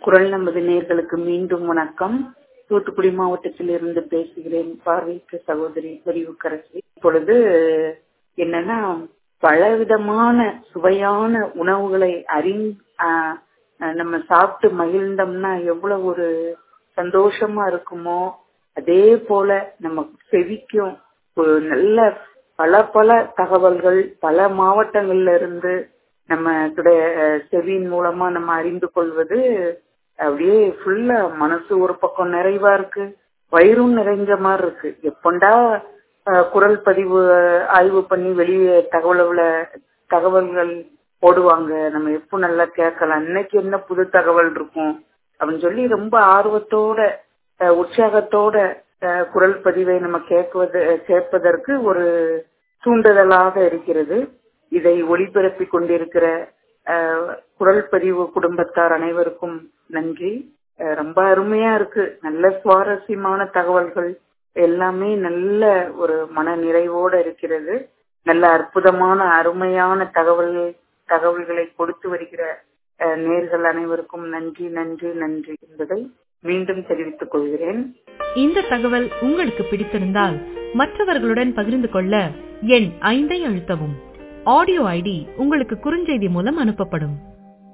குரல் நமது நேர்களுக்கு மீண்டும் வணக்கம் தூத்துக்குடி மாவட்டத்தில் இருந்து பேசுகிறேன் பார்வைக்கு சகோதரி தெரிவுக்கரசி இப்பொழுது என்னன்னா பலவிதமான சுவையான உணவுகளை அறி ஆஹ் நம்ம சாப்பிட்டு மகிழ்ந்தோம்னா எவ்வளவு ஒரு சந்தோஷமா இருக்குமோ அதே போல நம்ம செவிக்கும் ஒரு நல்ல பல பல தகவல்கள் பல மாவட்டங்கள்ல இருந்து நம்ம செவியின் மூலமா நம்ம அறிந்து கொள்வது அப்படியே ஃபுல்லா மனசு ஒரு பக்கம் நிறைவா இருக்கு வயிறும் நிறைஞ்ச மாதிரி இருக்கு எப்பண்டா குரல் பதிவு ஆய்வு பண்ணி வெளியே தகவல்களை தகவல்கள் போடுவாங்க நம்ம எப்போ நல்லா கேட்கலாம் இன்னைக்கு என்ன புது தகவல் இருக்கும் அப்படின்னு சொல்லி ரொம்ப ஆர்வத்தோட உற்சாகத்தோட குரல் பதிவை நம்ம கேட்பது கேட்பதற்கு ஒரு தூண்டுதலாக இருக்கிறது இதை ஒளிபரப்பி கொண்டிருக்கிற குரல் பதிவு குடும்பத்தார் அனைவருக்கும் நன்றி ரொம்ப அருமையா இருக்கு நல்ல சுவாரஸ்யமான தகவல்கள் எல்லாமே நல்ல ஒரு மன நிறைவோட இருக்கிறது நல்ல அற்புதமான அருமையான தகவல்கள் தகவல்களை கொடுத்து வருகிற நேர்கள் அனைவருக்கும் நன்றி நன்றி நன்றி என்பதை மீண்டும் தெரிவித்துக் கொள்கிறேன் இந்த தகவல் உங்களுக்கு பிடித்திருந்தால் மற்றவர்களுடன் பகிர்ந்து கொள்ள எண் ஐந்தை அழுத்தவும் ஆடியோ ஐடி உங்களுக்கு குறுஞ்செய்தி மூலம் அனுப்பப்படும்